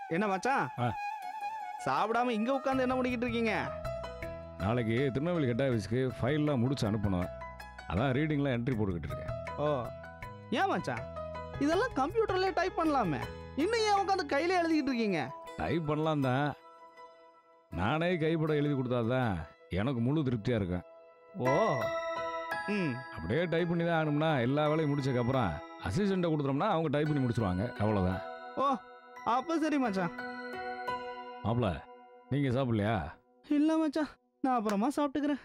என்ன மச்சான் ஆ. சாப்பிடாம இங்க உட்காந்து என்ன பண்ணிக்கிட்டு இருக்கீங்க நாளைக்கு திருநெல்வேலி ஹெட் ஆஃபீஸ்க்கு ஃபைல்லாம் முடிச்சு அனுப்பணும் அதான் ரீடிங்லாம் என்ட்ரி போட்டுக்கிட்டு இருக்கேன் ஓ ஏன் மச்சான் இதெல்லாம் கம்ப்யூட்டர்லயே டைப் பண்ணலாமே இன்னும் ஏன் உட்காந்து கையில எழுதிக்கிட்டு இருக்கீங்க டைப் பண்ணலாம் தான் நானே கைப்பட எழுதி கொடுத்தாதான் எனக்கு முழு திருப்தியாக இருக்கும் ஓ ம் அப்படியே டைப் பண்ணி தான் ஆகணும்னா எல்லா வேலையும் முடிச்சதுக்கப்புறம் அசிஸ்டண்ட்டை கொடுத்துட்டோம்னா அவங்க டைப் பண்ணி முடிச்சிருவாங்க அவ்வளோதான் ஓ அப்ப சரி மச்சான் மாப்பிள நீங்கள் சாப்பிட்லையா இல்ல மச்சான் நான் அப்புறமா சாப்பிட்டுக்கிறேன்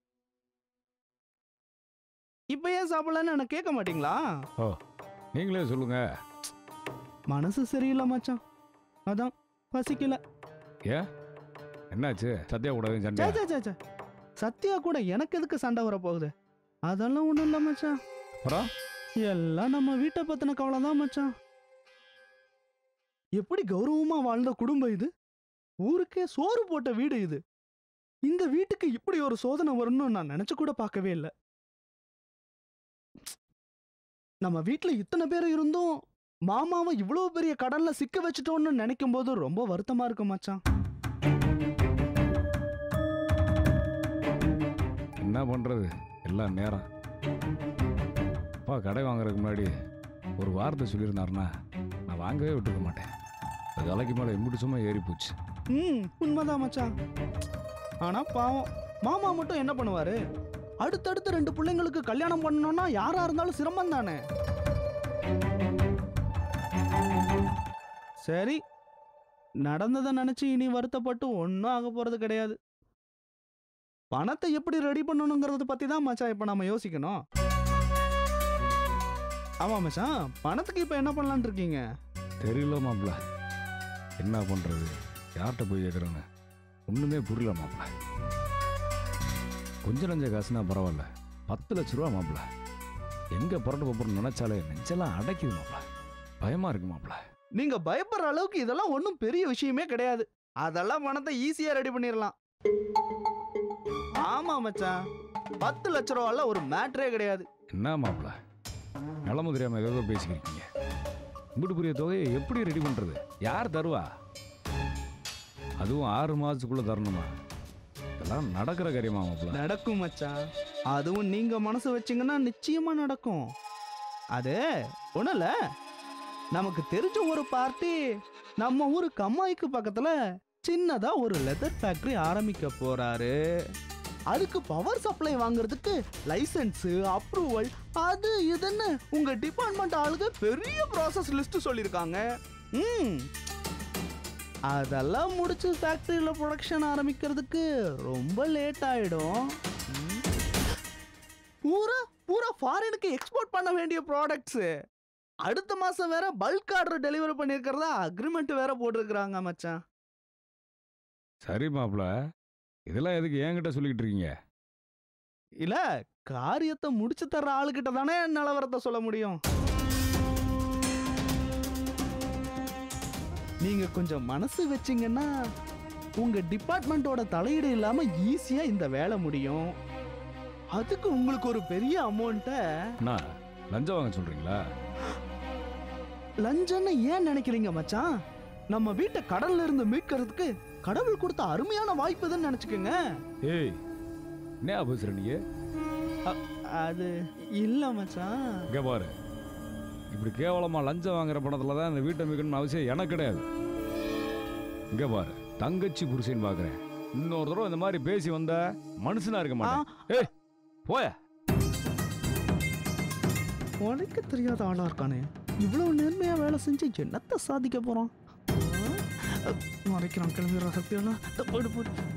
இப்ப ஏன் சாப்பிடலன்னு எனக்கு கேட்க மாட்டீங்களா நீங்களே சொல்லுங்க மனசு சரியில்லை மச்சான் அதான் பசிக்கல என்னாச்சு சத்யா கூட எதுவும் சே, சண்டை சே, சே, சே. சத்யா கூட எனக்கு எதுக்கு சண்டை வர போகுது அதெல்லாம் ஒண்ணும் இல்ல மச்சான் அப்புறம் எல்லாம் நம்ம வீட்டை பத்தின கவலை தான் மச்சான் எப்படி கௌரவமா வாழ்ந்த குடும்பம் இது ஊருக்கே சோறு போட்ட வீடு இது இந்த வீட்டுக்கு இப்படி ஒரு சோதனை வரும்னு நான் நினைச்சு கூட பார்க்கவே இல்லை நம்ம வீட்ல இத்தனை பேர் இருந்தும் மாமாவை இவ்வளவு பெரிய கடல்ல சிக்க வச்சுட்டோம்னு நினைக்கும் போது ரொம்ப வருத்தமா இருக்கு மச்சான் என்ன பண்ணுறது எல்லாம் நேரம் அப்பா கடை வாங்குறதுக்கு முன்னாடி ஒரு வார்த்தை சொல்லியிருந்தாருன்னா நான் வாங்கவே விட்டுருக்க மாட்டேன் அது அலைக்கு மேலே எம்பிட்டு சும்மா ஏறி போச்சு ம் உண்மைதான் மச்சான் ஆனா பாவம் மாமா மட்டும் என்ன பண்ணுவாரு அடுத்தடுத்து ரெண்டு பிள்ளைங்களுக்கு கல்யாணம் பண்ணணும்னா யாரா இருந்தாலும் சிரமம் தானே சரி நடந்ததை நினைச்சு இனி வருத்தப்பட்டு ஒன்றும் ஆக போறது கிடையாது பணத்தை எப்படி ரெடி பண்ணணுங்கிறத பத்தி தான் மச்சான் இப்ப நம்ம யோசிக்கணும் ஆமா மச்சான் பணத்துக்கு இப்ப என்ன பண்ணலாம்னு இருக்கீங்க தெரியல மாப்பிள என்ன பண்ணுறது யார்கிட்ட போய் கேட்குறேன்னு ஒன்றுமே புரியல மாப்பிள கொஞ்சம் நஞ்ச காசுனா பரவாயில்ல பத்து லட்ச ரூபா மாப்பிள எங்கே புரட்டு போகிறோம்னு நினச்சாலே நெஞ்செல்லாம் அடைக்குது மாப்பிள பயமாக இருக்கு மாப்பிள நீங்க பயப்படுற அளவுக்கு இதெல்லாம் ஒன்றும் பெரிய விஷயமே கிடையாது அதெல்லாம் பணத்தை ஈஸியா ரெடி பண்ணிடலாம் ஆமா மச்சான் பத்து லட்ச ரூபால ஒரு மேட்ரே கிடையாது என்ன மாப்பிள நிலமு தெரியாமல் ஏதோ பேசிக்கிறீங்க இம்பிட்டு பெரிய தொகையை எப்படி ரெடி பண்ணுறது யார் தருவா அதுவும் ஆறு மாதத்துக்குள்ளே தரணுமா இதெல்லாம் நடக்கிற காரியமா மாப்பிள நடக்கும் மச்சான் அதுவும் நீங்க மனசு வச்சீங்கன்னா நிச்சயமா நடக்கும் அது ஒண்ணும் இல்ல நமக்கு தெரிஞ்ச ஒரு பார்ட்டி நம்ம ஊரு கம்மாய்க்கு பக்கத்துல சின்னதா ஒரு லெதர் ஃபேக்டரி ஆரம்பிக்க போறாரு அதுக்கு பவர் சப்ளை வாங்குறதுக்கு லைசென்ஸ் அப்ரூவல் அது இதுன்னு உங்க டிபார்ட்மெண்ட் ஆளுங்க பெரிய ப்ராசஸ் லிஸ்ட் சொல்லியிருக்காங்க ம் அதெல்லாம் முடிச்சு ஃபேக்டரியில ப்ரொடக்ஷன் ஆரம்பிக்கிறதுக்கு ரொம்ப லேட் ஆயிடும் ம். பூரா பூரா ஃபாரினுக்கு எக்ஸ்போர்ட் பண்ண வேண்டிய ப்ராடக்ட்ஸ் அடுத்த மாசம் வேற பல்க் ஆர்டர் டெலிவரி பண்ணிருக்கிறதா அக்ரிமெண்ட் வேற போட்டிருக்கிறாங்க மச்சான் சரி மாப்பிள இதெல்லாம் எதுக்கு என்கிட்ட சொல்லிக்கிட்டு இருக்கீங்க இல்ல காரியத்தை முடிச்சு தர்ற ஆளுகிட்ட தானே நிலவரத்தை சொல்ல முடியும் நீங்க கொஞ்சம் மனசு வச்சீங்கன்னா உங்க டிபார்ட்மெண்ட்டோட தலையீடு இல்லாம ஈஸியா இந்த வேலை முடியும் அதுக்கு உங்களுக்கு ஒரு பெரிய அமௌண்ட்டை அண்ணா லஞ்சம் வாங்க சொல்கிறீங்களா லஞ்சம்னு ஏன் நினைக்கிறீங்க மச்சான் நம்ம வீட்டை கடல்ல இருந்து மீட்கிறதுக்கு கடவுள் கொடுத்த அருமையான வாய்ப்பு இதுன்னு நினைச்சுக்கோங்க ஏய் என்ன பேசுகிற நீ அது இல்ல மச்சான் இங்கே பாரு இப்படி கேவலமாக லஞ்சம் வாங்குற பணத்தில் தான் இந்த வீட்டை மிக்கணும்னு அவசியம் எனக்கு கிடையாது இங்கே பாரு தங்கச்சி புருஷன் பார்க்குறேன் இன்னொரு தடவை இந்த மாதிரி பேசி வந்த மனுஷனா இருக்க மாட்டேன் ஏய் போய உனக்கு தெரியாத ஆளா இருக்கானே இவ்வளவு நேர்மையா வேலை செஞ்சு என்னத்த சாதிக்க போறான் மறைக்கிறான் கிளம்பிடுற சக்தியெல்லாம் போயிடு போயிடு